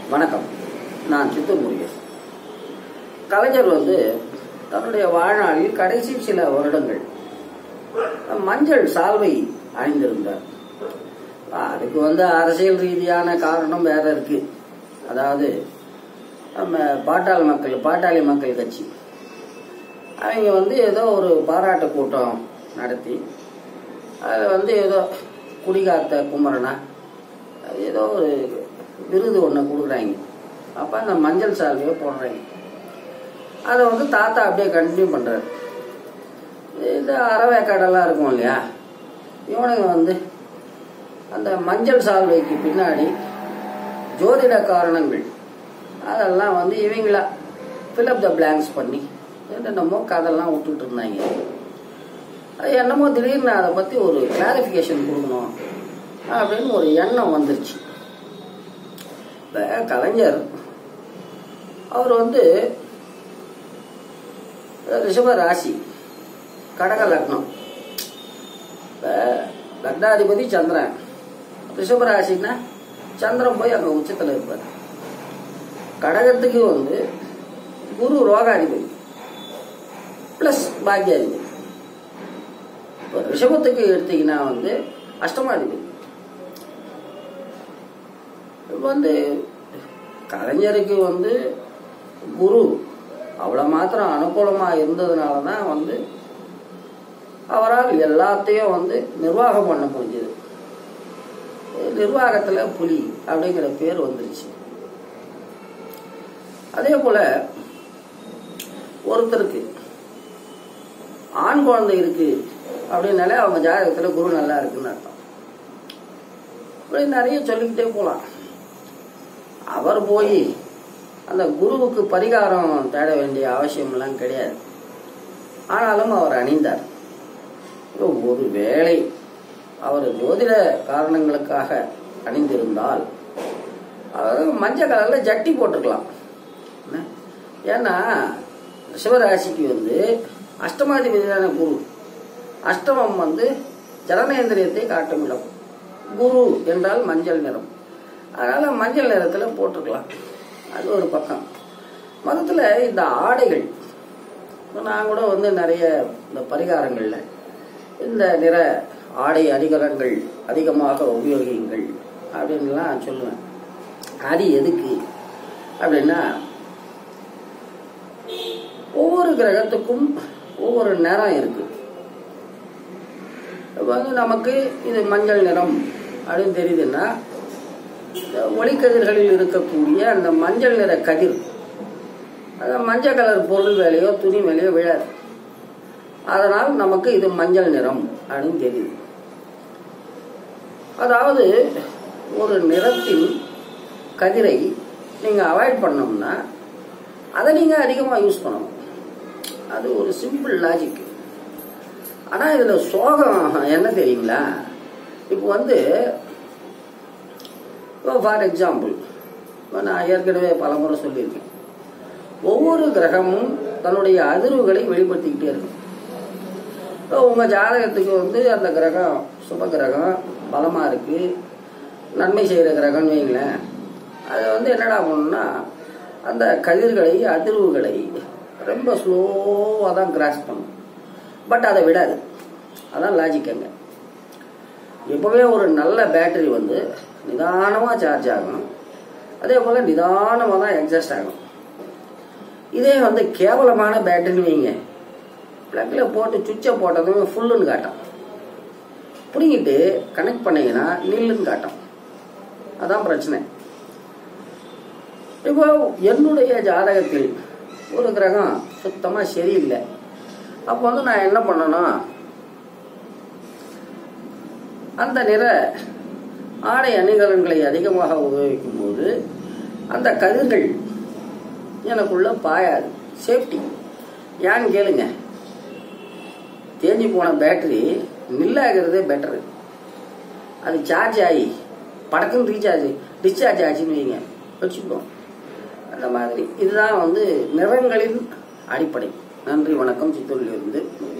வணக்கம் நான் சித்தூர் முருகேசன் கலைஞர் வந்து தன்னுடைய வாழ்நாளில் கடைசி சில வருடங்கள் மஞ்சள் சால்வை அணிந்திருந்தார் அதுக்கு வந்து அரசியல் ரீதியான காரணம் வேற இருக்கு அதாவது நம்ம பாட்டாளி மக்கள் பாட்டாளி மக்கள் கட்சி அவங்க வந்து ஏதோ ஒரு பாராட்டு கூட்டம் நடத்தி அதில் வந்து ஏதோ குடிகாத்த குமரனா அது ஏதோ ஒரு விருது ஒன்று கொடுக்குறாங்க அப்போ அந்த மஞ்சள் சால்வையை போடுறாங்க அதை வந்து தாத்தா அப்படியே கண்டினியூ பண்ணுறாரு இந்த அறவை கடலாம் இருக்கும் இல்லையா இவனுங்க வந்து அந்த மஞ்சள் சால்வைக்கு பின்னாடி ஜோதிட காரணங்கள் அதெல்லாம் வந்து இவங்களா ஃபில்அப் த பிளாங்க்ஸ் பண்ணி என்னென்னமோ கதெல்லாம் விட்டுட்டு இருந்தாங்க அது என்னமோ திடீர்னு அதை பற்றி ஒரு கிளாரிஃபிகேஷன் கொடுக்கணும் அப்படின்னு ஒரு எண்ணம் வந்துருச்சு இப்போ கலைஞர் அவர் வந்து ரிஷப ராசி கடக லக்னம் இப்போ லக்னாதிபதி சந்திரன் ரிஷப ராசின்னா சந்திரன் போய் அங்கே உச்சத்தில் இருப்பார் கடகத்துக்கு வந்து குரு ரோகாதிபதி ப்ளஸ் பாக்கியாதிபதி இப்போ ரிஷபத்துக்கு எடுத்தீங்கன்னா வந்து அஷ்டமாதிபதி இப்போ வந்து கலைஞருக்கு வந்து குரு அவ்வளோ மாத்திரம் அனுகூலமாக இருந்ததுனால தான் வந்து அவரால் எல்லாத்தையும் வந்து நிர்வாகம் பண்ண முடிஞ்சது நிர்வாகத்தில் புலி அப்படிங்கிற பேர் வந்துருச்சு அதே போல ஒருத்தருக்கு ஆண் குழந்தை இருக்கு அப்படின்னாலே அவங்க ஜாதகத்தில் குரு நல்லா இருக்குன்னு அர்த்தம் இப்படி நிறைய சொல்லிக்கிட்டே போகலாம் அவர் போய் அந்த குருவுக்கு பரிகாரம் தேட வேண்டிய அவசியம்லாம் கிடையாது ஆனாலும் அவர் அணிந்தார் ஒரு வேளை அவர் ஜோதிட காரணங்களுக்காக அணிந்திருந்தால் அவர் மஞ்சள் கலரில் ஜட்டி போட்டிருக்கலாம் ஏன்னா சிவராசிக்கு வந்து அஷ்டமாதிபதியான குரு அஷ்டமம் வந்து ஜனநேந்திரியத்தை காட்டும் இடம் குரு என்றால் மஞ்சள் நிறம் அதனால மஞ்சள் நிறத்தில் போட்டிருக்கலாம் அது ஒரு பக்கம் மதத்தில் இந்த ஆடைகள் நான் கூட வந்து நிறைய இந்த பரிகாரங்களில் இந்த நிற ஆடை அதிகரங்கள் அதிகமாக உபயோகியுங்கள் அப்படின்லாம் சொல்லுவேன் அது எதுக்கு அப்படின்னா ஒவ்வொரு கிரகத்துக்கும் ஒவ்வொரு நிறம் இருக்கு இப்போ வந்து நமக்கு இது மஞ்சள் நிறம் அப்படின்னு தெரியுதுன்னா ஒளிக்கதிர்களில் இருக்கக்கூடிய அந்த மஞ்சள் நிற கதிர் அந்த மஞ்சள் கலர் பொருள் வேலையோ துணி வேலையோ விழாது அதனால் நமக்கு இது மஞ்சள் நிறம் அப்படின்னு தெரியுது அதாவது ஒரு நிறத்தின் கதிரை நீங்கள் அவாய்ட் பண்ணோம்னா அதை நீங்கள் அதிகமாக யூஸ் பண்ணணும் அது ஒரு சிம்பிள் லாஜிக் ஆனால் இதில் சோகம் என்ன தெரியுங்களா இப்போ வந்து இப்போ ஃபார் எக்ஸாம்பிள் இப்போ நான் ஏற்கனவே பல முறை சொல்லியிருக்கேன் ஒவ்வொரு கிரகமும் தன்னுடைய அதிர்வுகளை வெளிப்படுத்திக்கிட்டே இருக்கும் இப்போ உங்கள் ஜாதகத்துக்கு வந்து அந்த கிரகம் சுப கிரகம் பலமாக இருக்குது நன்மை செய்கிற கிரகம்னு வைங்களேன் அது வந்து என்னடா பண்ணணும்னா அந்த கதிர்களை அதிர்வுகளை ரொம்ப ஸ்லோவாக தான் கிராஸ் பண்ணும் பட் அதை விடாது அதான் லாஜிக் அங்கே எப்போவே ஒரு நல்ல பேட்டரி வந்து நிதானமாக சார்ஜ் ஆகும் அதே போல் நிதானமாக தான் எக்ஸாஸ்ட் ஆகும் இதே வந்து கேவலமான பேட்டரின்னு வைங்க ப்ளக்கில் போட்டு சுவிட்சை போட்டதும் ஃபுல்லுன்னு காட்டும் பிடிங்கிட்டு கனெக்ட் பண்ணீங்கன்னா நில்லுன்னு காட்டும் அதான் பிரச்சனை இப்போ என்னுடைய ஜாதகத்தில் ஒரு கிரகம் சுத்தமாக சரியில்லை அப்போ வந்து நான் என்ன பண்ணணும் அந்த நிற ஆடை அணிகலன்களை அதிகமாக உபயோகிக்கும் போது அந்த கதிர்கள் எனக்குள்ள பாயாது சேஃப்டி ஏன்னு கேளுங்க தேஞ்சி போன பேட்டரி நில்லாகிறதே பெட்டரு அது சார்ஜ் ஆகி படக்குன்னு ரீசார்ஜ் டிஸ்சார்ஜ் ஆச்சுன்னு வைங்க வச்சுக்கிட்டோம் அந்த மாதிரி இதுதான் வந்து நிறங்களின் அடிப்படை நன்றி வணக்கம் சித்தூரிலிருந்து